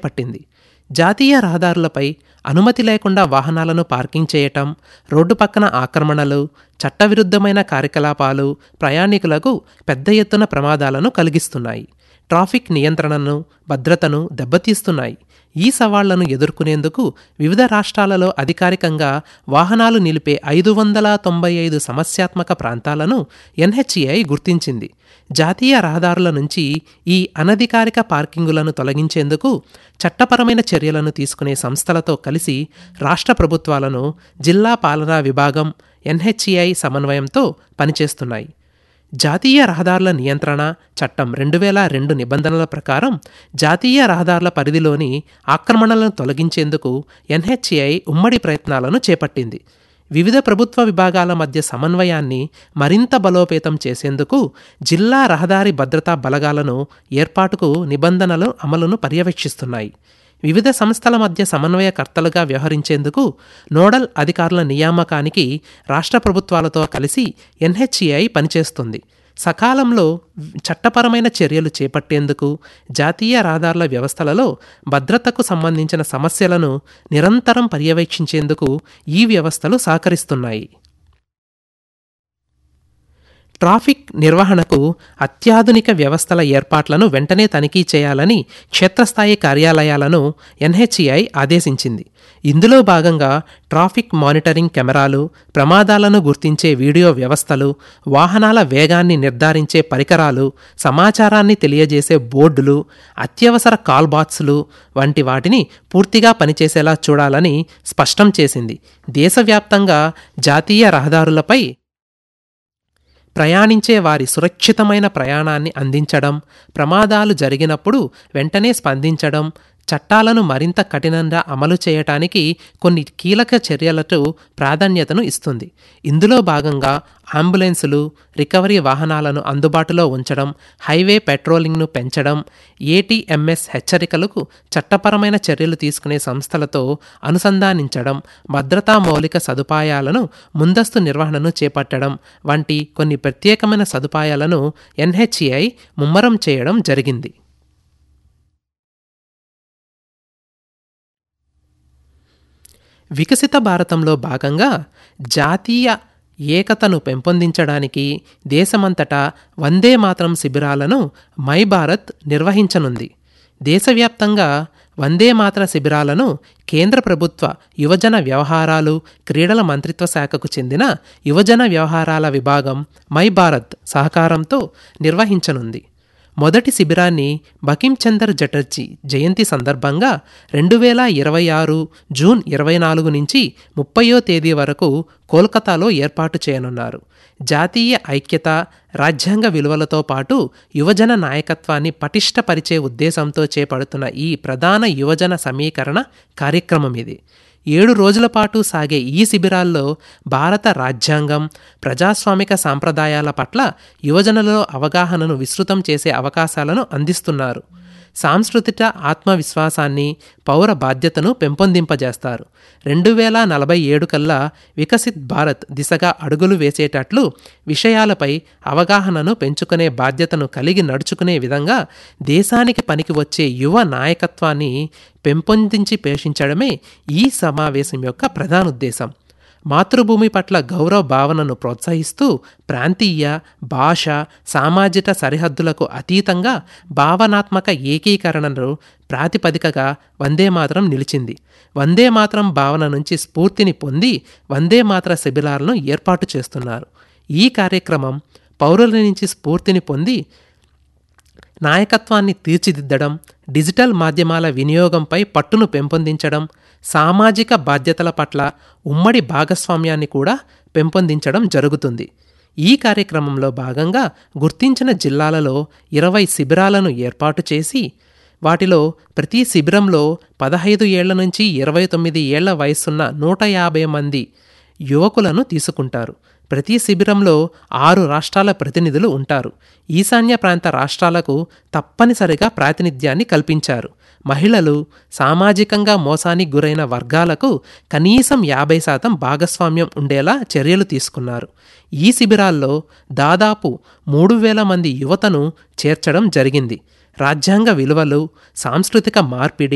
చేపట్టింది జాతీయ రహదారులపై అనుమతి లేకుండా వాహనాలను పార్కింగ్ చేయటం రోడ్డు పక్కన ఆక్రమణలు చట్టవిరుద్ధమైన కార్యకలాపాలు ప్రయాణికులకు పెద్ద ఎత్తున ప్రమాదాలను కలిగిస్తున్నాయి ట్రాఫిక్ నియంత్రణను భద్రతను దెబ్బతీస్తున్నాయి ఈ సవాళ్లను ఎదుర్కొనేందుకు వివిధ రాష్ట్రాలలో అధికారికంగా వాహనాలు నిలిపే ఐదు వందల తొంభై ఐదు సమస్యాత్మక ప్రాంతాలను ఎన్హెచ్ఏఐ గుర్తించింది జాతీయ రహదారుల నుంచి ఈ అనధికారిక పార్కింగులను తొలగించేందుకు చట్టపరమైన చర్యలను తీసుకునే సంస్థలతో కలిసి రాష్ట్ర ప్రభుత్వాలను జిల్లా పాలనా విభాగం ఎన్హెచ్ఏఐ సమన్వయంతో పనిచేస్తున్నాయి జాతీయ రహదారుల నియంత్రణ చట్టం రెండు వేల రెండు నిబంధనల ప్రకారం జాతీయ రహదారుల పరిధిలోని ఆక్రమణలను తొలగించేందుకు ఎన్హెచ్ఏఐ ఉమ్మడి ప్రయత్నాలను చేపట్టింది వివిధ ప్రభుత్వ విభాగాల మధ్య సమన్వయాన్ని మరింత బలోపేతం చేసేందుకు జిల్లా రహదారి భద్రతా బలగాలను ఏర్పాటుకు నిబంధనలు అమలును పర్యవేక్షిస్తున్నాయి వివిధ సంస్థల మధ్య సమన్వయకర్తలుగా వ్యవహరించేందుకు నోడల్ అధికారుల నియామకానికి రాష్ట్ర ప్రభుత్వాలతో కలిసి ఎన్హెచ్ఏఐ పనిచేస్తుంది సకాలంలో చట్టపరమైన చర్యలు చేపట్టేందుకు జాతీయ రహదారుల వ్యవస్థలలో భద్రతకు సంబంధించిన సమస్యలను నిరంతరం పర్యవేక్షించేందుకు ఈ వ్యవస్థలు సహకరిస్తున్నాయి ట్రాఫిక్ నిర్వహణకు అత్యాధునిక వ్యవస్థల ఏర్పాట్లను వెంటనే తనిఖీ చేయాలని క్షేత్రస్థాయి కార్యాలయాలను ఎన్హెచ్ఈఐ ఆదేశించింది ఇందులో భాగంగా ట్రాఫిక్ మానిటరింగ్ కెమెరాలు ప్రమాదాలను గుర్తించే వీడియో వ్యవస్థలు వాహనాల వేగాన్ని నిర్ధారించే పరికరాలు సమాచారాన్ని తెలియజేసే బోర్డులు అత్యవసర కాల్ బాక్సులు వంటి వాటిని పూర్తిగా పనిచేసేలా చూడాలని స్పష్టం చేసింది దేశవ్యాప్తంగా జాతీయ రహదారులపై ప్రయాణించే వారి సురక్షితమైన ప్రయాణాన్ని అందించడం ప్రమాదాలు జరిగినప్పుడు వెంటనే స్పందించడం చట్టాలను మరింత కఠినంగా అమలు చేయటానికి కొన్ని కీలక చర్యలకు ప్రాధాన్యతను ఇస్తుంది ఇందులో భాగంగా అంబులెన్సులు రికవరీ వాహనాలను అందుబాటులో ఉంచడం హైవే పెట్రోలింగ్ను పెంచడం ఏటీఎంఎస్ హెచ్చరికలకు చట్టపరమైన చర్యలు తీసుకునే సంస్థలతో అనుసంధానించడం భద్రతా మౌలిక సదుపాయాలను ముందస్తు నిర్వహణను చేపట్టడం వంటి కొన్ని ప్రత్యేకమైన సదుపాయాలను ఎన్హెచ్ఏఐ ముమ్మరం చేయడం జరిగింది వికసిత భారతంలో భాగంగా జాతీయ ఏకతను పెంపొందించడానికి దేశమంతటా వందే మాతరం శిబిరాలను మై భారత్ నిర్వహించనుంది దేశవ్యాప్తంగా వందే మాతర శిబిరాలను కేంద్ర ప్రభుత్వ యువజన వ్యవహారాలు క్రీడల మంత్రిత్వ శాఖకు చెందిన యువజన వ్యవహారాల విభాగం మై భారత్ సహకారంతో నిర్వహించనుంది మొదటి శిబిరాన్ని బకించందర్ చటర్జీ జయంతి సందర్భంగా రెండు వేల ఇరవై ఆరు జూన్ ఇరవై నాలుగు నుంచి ముప్పయో తేదీ వరకు కోల్కతాలో ఏర్పాటు చేయనున్నారు జాతీయ ఐక్యత రాజ్యాంగ విలువలతో పాటు యువజన నాయకత్వాన్ని పటిష్టపరిచే ఉద్దేశంతో చేపడుతున్న ఈ ప్రధాన యువజన సమీకరణ కార్యక్రమం ఇది ఏడు రోజుల పాటు సాగే ఈ శిబిరాల్లో భారత రాజ్యాంగం ప్రజాస్వామిక సాంప్రదాయాల పట్ల యువజనులలో అవగాహనను విస్తృతం చేసే అవకాశాలను అందిస్తున్నారు సాంస్కృతిక ఆత్మవిశ్వాసాన్ని పౌర బాధ్యతను పెంపొందింపజేస్తారు రెండు వేల నలభై ఏడు కల్లా వికసిత్ భారత్ దిశగా అడుగులు వేసేటట్లు విషయాలపై అవగాహనను పెంచుకునే బాధ్యతను కలిగి నడుచుకునే విధంగా దేశానికి పనికి వచ్చే యువ నాయకత్వాన్ని పెంపొందించి పోషించడమే ఈ సమావేశం యొక్క ప్రధాన ఉద్దేశం మాతృభూమి పట్ల గౌరవ భావనను ప్రోత్సహిస్తూ ప్రాంతీయ భాష సామాజిక సరిహద్దులకు అతీతంగా భావనాత్మక ఏకీకరణను ప్రాతిపదికగా వందే మాతరం నిలిచింది వందే మాతరం భావన నుంచి స్ఫూర్తిని పొంది వందే మాతర శిబిరాలను ఏర్పాటు చేస్తున్నారు ఈ కార్యక్రమం పౌరుల నుంచి స్ఫూర్తిని పొంది నాయకత్వాన్ని తీర్చిదిద్దడం డిజిటల్ మాధ్యమాల వినియోగంపై పట్టును పెంపొందించడం సామాజిక బాధ్యతల పట్ల ఉమ్మడి భాగస్వామ్యాన్ని కూడా పెంపొందించడం జరుగుతుంది ఈ కార్యక్రమంలో భాగంగా గుర్తించిన జిల్లాలలో ఇరవై శిబిరాలను ఏర్పాటు చేసి వాటిలో ప్రతి శిబిరంలో పదహైదు ఏళ్ల నుంచి ఇరవై తొమ్మిది ఏళ్ల వయసున్న నూట యాభై మంది యువకులను తీసుకుంటారు ప్రతి శిబిరంలో ఆరు రాష్ట్రాల ప్రతినిధులు ఉంటారు ఈశాన్య ప్రాంత రాష్ట్రాలకు తప్పనిసరిగా ప్రాతినిధ్యాన్ని కల్పించారు మహిళలు సామాజికంగా మోసానికి గురైన వర్గాలకు కనీసం యాభై శాతం భాగస్వామ్యం ఉండేలా చర్యలు తీసుకున్నారు ఈ శిబిరాల్లో దాదాపు మూడు వేల మంది యువతను చేర్చడం జరిగింది రాజ్యాంగ విలువలు సాంస్కృతిక మార్పిడి